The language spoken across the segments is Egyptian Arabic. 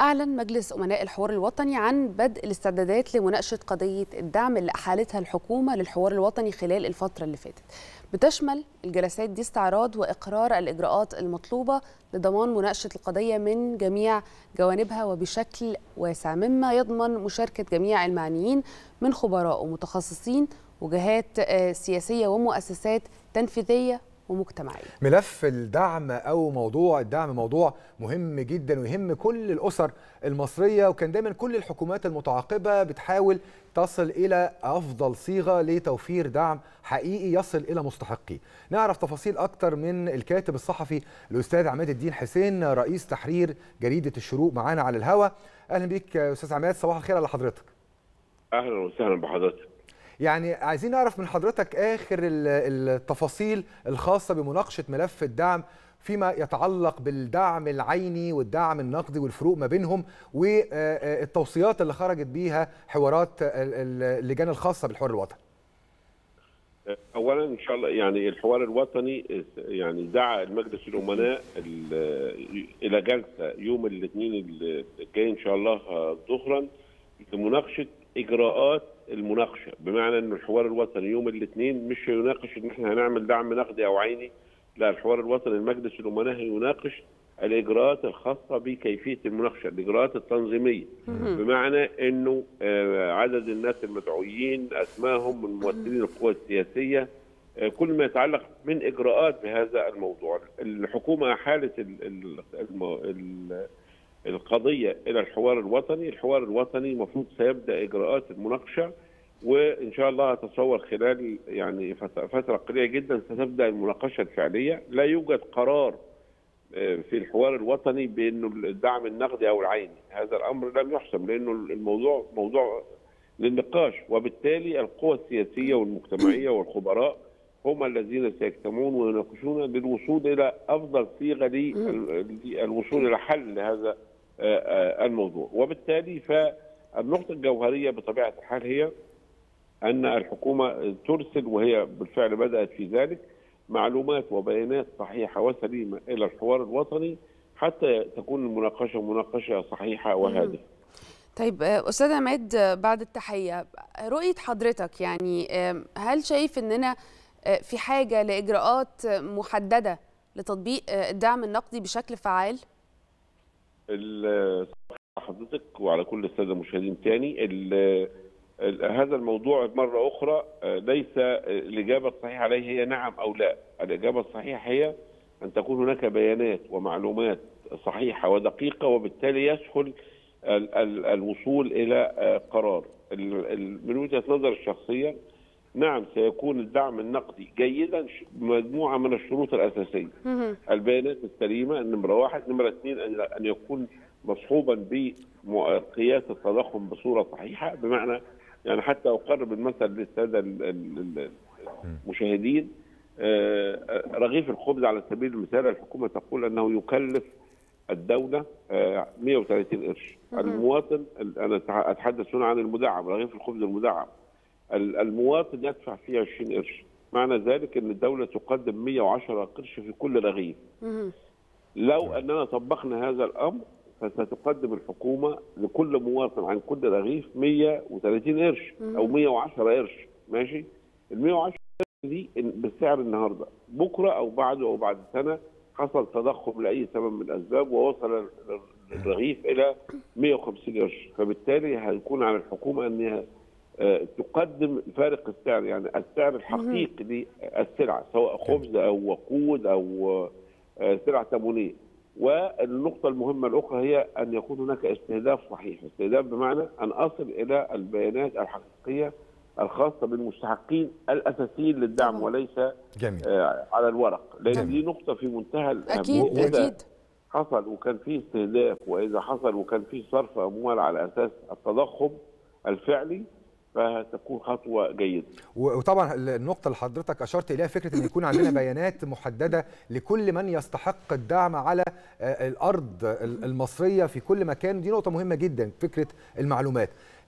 أعلن مجلس أمناء الحوار الوطني عن بدء الاستعدادات لمناقشة قضية الدعم اللي أحالتها الحكومة للحوار الوطني خلال الفترة اللي فاتت بتشمل الجلسات دي استعراض وإقرار الإجراءات المطلوبة لضمان مناقشة القضية من جميع جوانبها وبشكل واسع مما يضمن مشاركة جميع المعنيين من خبراء ومتخصصين وجهات سياسية ومؤسسات تنفيذية ومجتمعيه. ملف الدعم او موضوع الدعم موضوع مهم جدا ويهم كل الاسر المصريه وكان دايما كل الحكومات المتعاقبه بتحاول تصل الى افضل صيغه لتوفير دعم حقيقي يصل الى مستحقيه. نعرف تفاصيل اكتر من الكاتب الصحفي الاستاذ عماد الدين حسين رئيس تحرير جريده الشروق معانا على الهواء. اهلا بيك استاذ عماد صباح الخير على حضرتك. اهلا وسهلا بحضرتك. يعني عايزين نعرف من حضرتك آخر التفاصيل الخاصة بمناقشة ملف الدعم فيما يتعلق بالدعم العيني والدعم النقدي والفروق ما بينهم والتوصيات اللي خرجت بيها حوارات اللجان الخاصة بالحوار الوطني اولا ان شاء الله يعني الحوار الوطني يعني دعا المجلس الامناء الى جلسه يوم الاثنين الجاي ان شاء الله ظهرا لمناقشه اجراءات المناقشه بمعنى ان الحوار الوطني يوم الاثنين مش هيناقش ان احنا هنعمل دعم نقدي او عيني لا الحوار الوطني المجلس الامناء هيناقش الاجراءات الخاصه بكيفيه المناقشه الاجراءات التنظيميه بمعنى انه عدد الناس المدعوين اسمائهم من ممثلين القوى السياسيه كل ما يتعلق من اجراءات بهذا الموضوع الحكومه احالت ال ال ال القضيه الى الحوار الوطني، الحوار الوطني المفروض سيبدا اجراءات المناقشه وان شاء الله اتصور خلال يعني فتره قليله جدا ستبدا المناقشه الفعليه، لا يوجد قرار في الحوار الوطني بانه الدعم النقدي او العيني، هذا الامر لم يحسم لانه الموضوع موضوع للنقاش وبالتالي القوى السياسيه والمجتمعيه والخبراء هم الذين سيجتمعون ويناقشون للوصول الى افضل صيغه للوصول الى حل لهذا الموضوع وبالتالي فالنقطة الجوهرية بطبيعة الحال هي أن الحكومة ترسل وهي بالفعل بدأت في ذلك معلومات وبيانات صحيحة وسليمة إلى الحوار الوطني حتى تكون المناقشة مناقشة صحيحة وهادفة طيب أستاذ عماد بعد التحية رؤية حضرتك يعني هل شايف أننا في حاجة لإجراءات محددة لتطبيق الدعم النقدي بشكل فعال؟ حضرتك وعلى كل الساده المشاهدين تاني هذا الموضوع مره اخرى ليس الاجابه الصحيحه عليه هي نعم او لا، الاجابه الصحيحه هي ان تكون هناك بيانات ومعلومات صحيحه ودقيقه وبالتالي يسهل الوصول الى قرار. من وجهه نظر الشخصيه نعم سيكون الدعم النقدي جيدا بمجموعه من الشروط الاساسيه. البيانات السليمه نمره واحد، نمره اثنين ان يكون مصحوبا بقياس التضخم بصوره صحيحه بمعنى يعني حتى اقرب المثل للساده المشاهدين رغيف الخبز على سبيل المثال الحكومه تقول انه يكلف الدوله 130 قرش المواطن انا اتحدث هنا عن المدعم رغيف الخبز المدعم المواطن يدفع فيه 20 قرش معنى ذلك ان الدوله تقدم 110 قرش في كل رغيف لو اننا طبقنا هذا الامر فستقدم الحكومه لكل مواطن عن كل رغيف 130 قرش او 110 قرش ماشي ال 110 دي بالسعر النهارده بكره او بعده او بعد سنه حصل تضخم لاي سبب من الاسباب ووصل الرغيف الى 150 قرش فبالتالي هيكون على الحكومه انها تقدم فارق السعر يعني السعر الحقيقي للسلعه سواء خبز او وقود او سلع تموينيه والنقطة المهمة الأخرى هي أن يكون هناك استهداف صحيح، استهداف بمعنى أن أصل إلى البيانات الحقيقية الخاصة بالمستحقين الأساسيين للدعم طبعا. وليس جميل. آه على الورق، لأن جميل. دي نقطة في منتهى الأهمية أكيد أكيد حصل وكان فيه استهداف وإذا حصل وكان فيه صرف أموال على أساس التضخم الفعلي فتكون خطوه جيده. وطبعا النقطه اللي حضرتك اشرت اليها فكره ان يكون عندنا بيانات محدده لكل من يستحق الدعم على الارض المصريه في كل مكان دي نقطه مهمه جدا فكره المعلومات.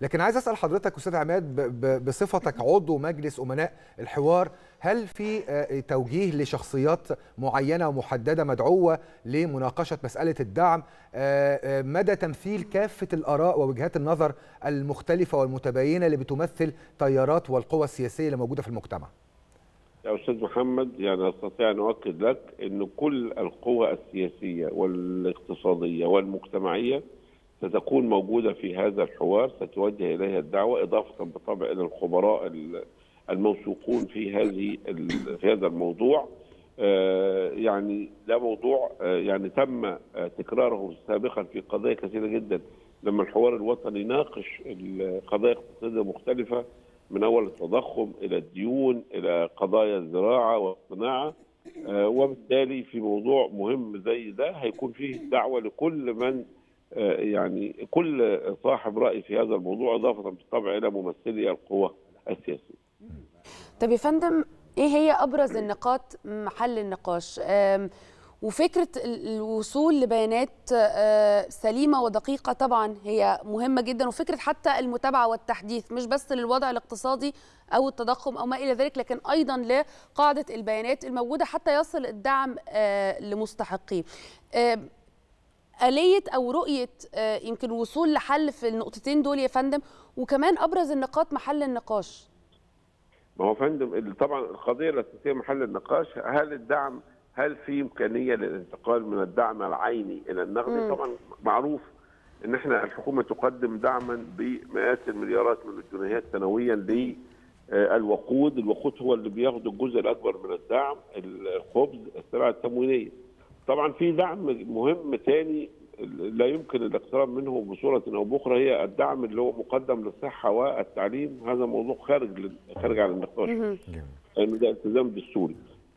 لكن عايز اسال حضرتك استاذ عماد بصفتك عضو مجلس امناء الحوار هل في توجيه لشخصيات معينه ومحدده مدعوه لمناقشه مساله الدعم مدى تمثيل كافه الاراء ووجهات النظر المختلفه والمتباينه اللي بتمثل تيارات والقوى السياسيه اللي موجوده في المجتمع يا استاذ محمد يعني استطيع ان اؤكد لك ان كل القوى السياسيه والاقتصاديه والمجتمعيه ستكون موجوده في هذا الحوار ستوجه اليها الدعوه اضافه بالطبع الى الخبراء الموثوقون في هذه في هذا الموضوع يعني ده موضوع يعني تم تكراره سابقا في قضايا كثيره جدا لما الحوار الوطني ناقش القضايا الاقتصاديه مختلفه من اول التضخم الى الديون الى قضايا الزراعه والصناعه وبالتالي في موضوع مهم زي ده هيكون فيه دعوه لكل من يعني كل صاحب راي في هذا الموضوع اضافه بالطبع الى ممثلي القوى السياسيه. طب يا فندم ايه هي ابرز النقاط محل النقاش؟ وفكره الوصول لبيانات سليمه ودقيقه طبعا هي مهمه جدا وفكره حتى المتابعه والتحديث مش بس للوضع الاقتصادي او التضخم او ما الى ذلك لكن ايضا لقاعده البيانات الموجوده حتى يصل الدعم لمستحقيه. آلية أو رؤية يمكن الوصول لحل في النقطتين دول يا فندم وكمان أبرز النقاط محل النقاش ما هو فندم طبعا القضية الأساسية محل النقاش هل الدعم هل في إمكانية للانتقال من الدعم العيني إلى النقدي م. طبعا معروف إن إحنا الحكومة تقدم دعما بمئات المليارات من الجنيهات سنويا للوقود الوقود هو اللي بياخد الجزء الأكبر من الدعم الخبز السلع التموينية طبعا في دعم مهم ثاني لا يمكن الاقتراب منه بصوره او باخرى هي الدعم اللي هو مقدم للصحه والتعليم هذا موضوع خارج خارج عن النقاش لانه ده التزام دستوري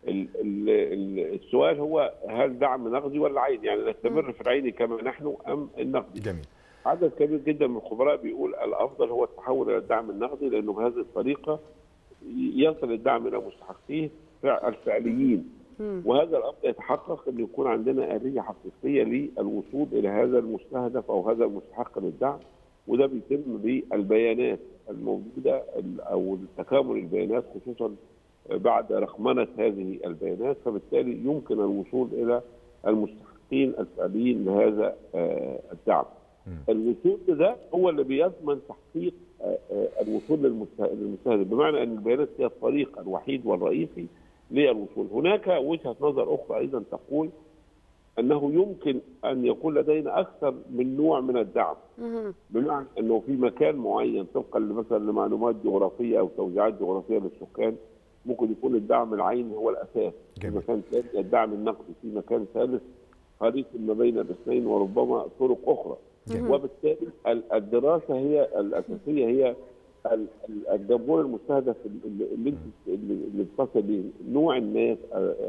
السؤال هو هل دعم نقدي ولا عيني يعني نستمر في العيني كما نحن ام النقدي جميل عدد كبير جدا من الخبراء بيقول الافضل هو التحول الى الدعم النقدي لانه بهذه الطريقه يصل الدعم الى مستحقيه الفعليين وهذا الامر يتحقق ان يكون عندنا اليه حقيقيه للوصول الى هذا المستهدف او هذا المستحق للدعم وده بيتم بالبيانات الموجوده او تكامل البيانات خصوصا بعد رقمنه هذه البيانات فبالتالي يمكن الوصول الى المستحقين الفعليين لهذا الدعم. الوصول ده هو اللي بيضمن تحقيق الوصول للمستهدف بمعنى ان البيانات هي الطريق الوحيد والرئيسي للوصول هناك وجهة نظر أخرى أيضا تقول أنه يمكن أن يكون لدينا أكثر من نوع من الدعم بمعنى أنه في مكان معين طبقا مثلا لمعلومات جغرافية أو توزيعات جغرافية للسكان ممكن يكون الدعم العيني هو الأساس في مكان ثاني الدعم النقدي في مكان ثالث خليط ما بين الاثنين وربما طرق أخرى جميل. وبالتالي الدراسة هي الأساسية هي الجمهور المستهدف اللي اللي بتصل بيه نوع الناس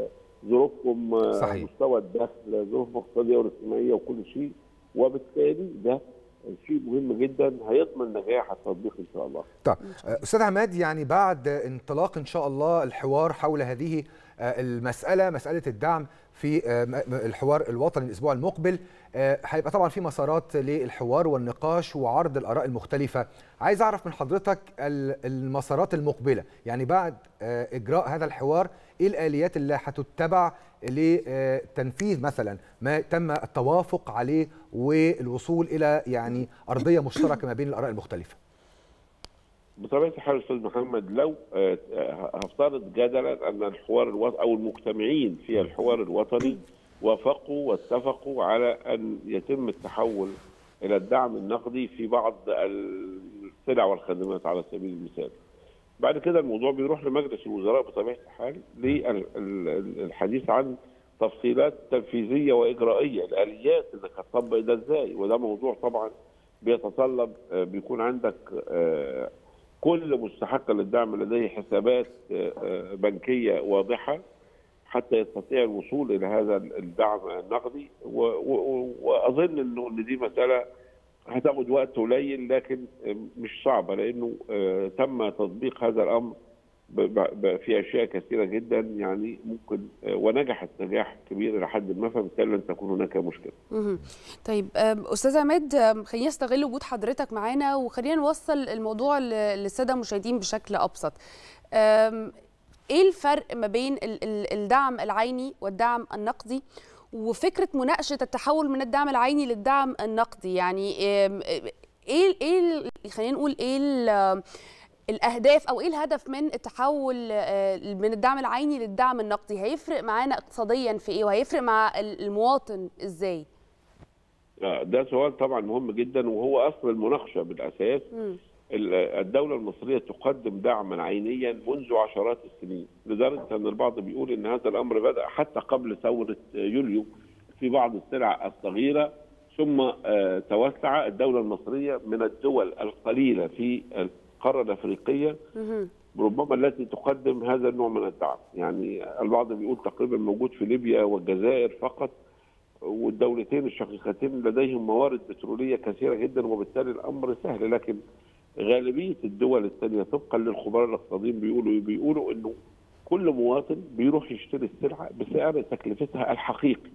ظروفهم صحيح. مستوى الدخل ظروفهم الاقتصاديه والاجتماعيه وكل شيء وبالتالي ده شيء مهم جدا هيضمن نجاح التطبيق ان شاء الله. طيب استاذ عماد يعني بعد انطلاق ان شاء الله الحوار حول هذه المساله مساله الدعم في الحوار الوطني الاسبوع المقبل هيبقى طبعا في مسارات للحوار والنقاش وعرض الاراء المختلفه عايز اعرف من حضرتك المسارات المقبله يعني بعد اجراء هذا الحوار ايه الاليات اللي هتتبع لتنفيذ مثلا ما تم التوافق عليه والوصول الى يعني ارضيه مشتركه ما بين الاراء المختلفه بطبيعه الحال استاذ محمد لو هفترض جدلا ان الحوار الوطني او المجتمعين في الحوار الوطني وافقوا واتفقوا على ان يتم التحول الى الدعم النقدي في بعض السلع والخدمات على سبيل المثال. بعد كده الموضوع بيروح لمجلس الوزراء بطبيعه الحال للحديث عن تفصيلات تنفيذيه واجرائيه الاليات انك هتطبق ده ازاي وده موضوع طبعا بيتطلب بيكون عندك كل مستحق للدعم لديه حسابات بنكيه واضحه حتى يستطيع الوصول الى هذا الدعم النقدي واظن انه ان دي مساله هتاخد وقت قليل لكن مش صعبه لانه تم تطبيق هذا الامر في اشياء كثيره جدا يعني ممكن ونجحت نجاح كبير الى حد ما فبالتالي لن تكون هناك مشكله. طيب استاذ عماد خلينا نستغل وجود حضرتك معانا وخلينا نوصل الموضوع للساده المشاهدين بشكل ابسط. ايه الفرق ما بين الدعم العيني والدعم النقدي وفكره مناقشه التحول من الدعم العيني للدعم النقدي يعني ايه ايه خلينا نقول ايه الاهداف او ايه الهدف من التحول من الدعم العيني للدعم النقدي هيفرق معانا اقتصاديا في ايه وهيفرق مع المواطن ازاي ده سؤال طبعا مهم جدا وهو اصل المناقشه بالاساس م. الدولة المصرية تقدم دعما عينيا منذ عشرات السنين لدرجة أن البعض بيقول أن هذا الأمر بدأ حتى قبل ثورة يوليو في بعض السلع الصغيرة ثم توسع الدولة المصرية من الدول القليلة في القارة الأفريقية ربما التي تقدم هذا النوع من الدعم يعني البعض بيقول تقريبا موجود في ليبيا والجزائر فقط والدولتين الشقيقتين لديهم موارد بترولية كثيرة جدا وبالتالي الأمر سهل لكن غالبيه الدول الثانيه طبقا للخبراء الاقتصاديين بيقولوا بيقولوا انه كل مواطن بيروح يشتري السلعه بسعر تكلفتها الحقيقي.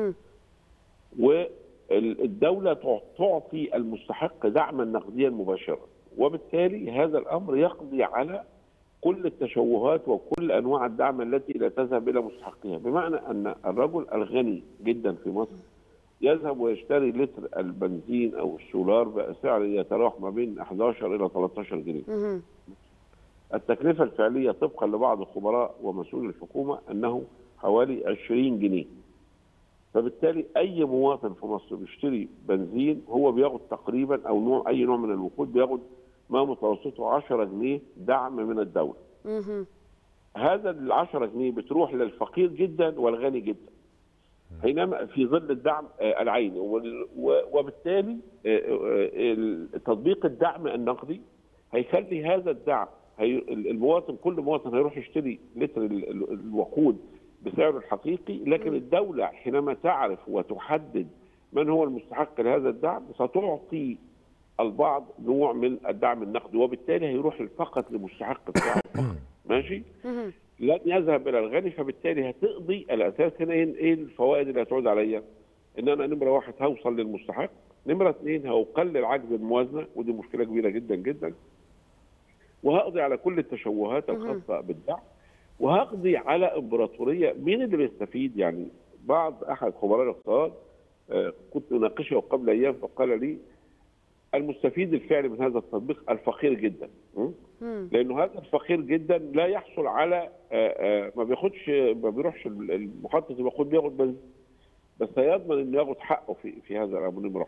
والدوله تعطي المستحق دعما نقديا مباشرا وبالتالي هذا الامر يقضي على كل التشوهات وكل انواع الدعم التي لا تذهب الى مستحقها بمعنى ان الرجل الغني جدا في مصر يذهب ويشتري لتر البنزين او السولار بسعر يتراوح ما بين 11 الى 13 جنيه. التكلفه الفعليه طبقا لبعض الخبراء ومسؤولي الحكومه انه حوالي 20 جنيه. فبالتالي اي مواطن في مصر بيشتري بنزين هو بياخد تقريبا او نوع اي نوع من الوقود بياخد ما متوسطه 10 جنيه دعم من الدوله. هذا ال 10 جنيه بتروح للفقير جدا والغني جدا. حينما في ظل الدعم العيني وبالتالي تطبيق الدعم النقدي هيخلي هذا الدعم هي المواطن كل مواطن هيروح يشتري لتر الوقود بسعره الحقيقي لكن الدولة حينما تعرف وتحدد من هو المستحق لهذا الدعم ستعطي البعض نوع من الدعم النقدي وبالتالي هيروح فقط لمستحق بتاعه ماشي لن يذهب الى الغني فبالتالي هتقضي الاساس هنا ايه الفوائد اللي هتعود عليا؟ ان انا نمره واحد هوصل للمستحق، نمره اثنين هقلل عجز الموازنه ودي مشكله كبيره جدا جدا. وهقضي على كل التشوهات الخاصه بالدعم وهقضي على امبراطوريه مين اللي بيستفيد يعني بعض احد خبراء الاقتصاد كنت اناقشه قبل ايام فقال لي المستفيد الفعلي من هذا التطبيق الفقير جدا لانه هذا الفقير جدا لا يحصل على ما بياخدش ما بيروحش محطه الوقود بياخد بنزين بس هيضمن انه ياخد حقه في في هذا الامر نمره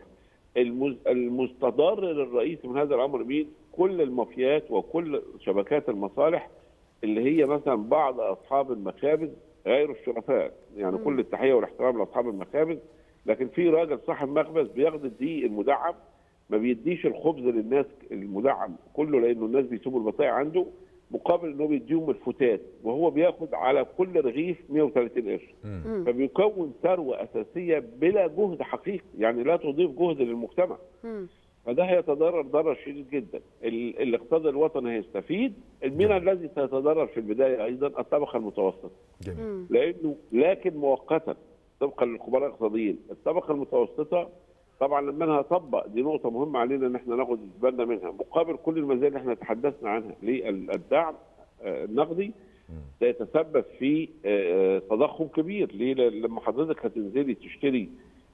المستضر الرئيسي من هذا الامر مين؟ كل المافيات وكل شبكات المصالح اللي هي مثلا بعض اصحاب المخابز غير الشرفاء يعني كل التحيه والاحترام لاصحاب المخابز لكن في راجل صاحب مخبز بياخد الدقيق المدعم ما بيديش الخبز للناس المدعم كله لانه الناس بيسيبوا البطايق عنده مقابل انه بيديهم الفتات وهو بياخد على كل رغيف 130 قرش فبيكون ثروه اساسيه بلا جهد حقيقي يعني لا تضيف جهد للمجتمع فده هيتضرر ضرر شديد جدا الاقتصاد الوطني هيستفيد مين الذي سيتضرر في البدايه ايضا الطبقه المتوسطه جميل. لانه لكن مؤقتا طبقا للخبراء الاقتصاديين الطبقه المتوسطه طبعا لما انا هطبق دي نقطه مهمه علينا ان احنا ناخد بالنا منها مقابل كل المزايا اللي احنا تحدثنا عنها للدعم النقدي سيتسبب في تضخم كبير ليه لما حضرتك هتنزلي تشتري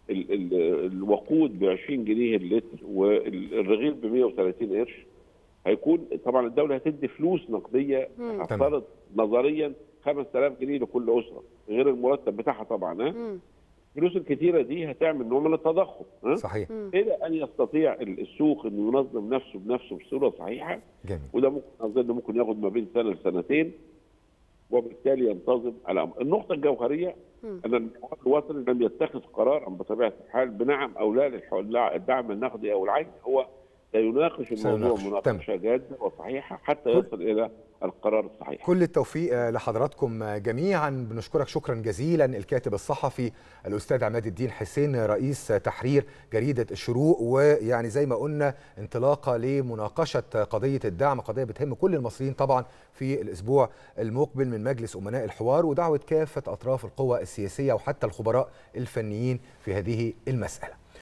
الوقود ب 20 جنيه اللتر والرغيف ب 130 قرش هيكون طبعا الدوله هتدي فلوس نقديه هفترض نظريا 5000 جنيه لكل اسره غير المرتب بتاعها طبعا ها الفلوس الكتيره دي هتعمل نوع من التضخم ها؟ صحيح الى ان يستطيع السوق انه ينظم نفسه بنفسه بصوره صحيحه جميل. وده ممكن اظن ممكن ياخد ما بين سنه لسنتين وبالتالي ينتظم الامر. النقطه الجوهريه ان الاتحاد الوطني لم يتخذ قرارا بطبيعه الحال بنعم او لا للدعم النقدي او العين هو سيناقش الموضوع سيناقش. مناقشه جاده وصحيحه حتى يصل الى القرار الصحيح كل التوفيق لحضراتكم جميعا بنشكرك شكرا جزيلا الكاتب الصحفي الاستاذ عماد الدين حسين رئيس تحرير جريده الشروق ويعني زي ما قلنا انطلاقه لمناقشه قضيه الدعم قضيه بتهم كل المصريين طبعا في الاسبوع المقبل من مجلس امناء الحوار ودعوه كافه اطراف القوى السياسيه وحتى الخبراء الفنيين في هذه المساله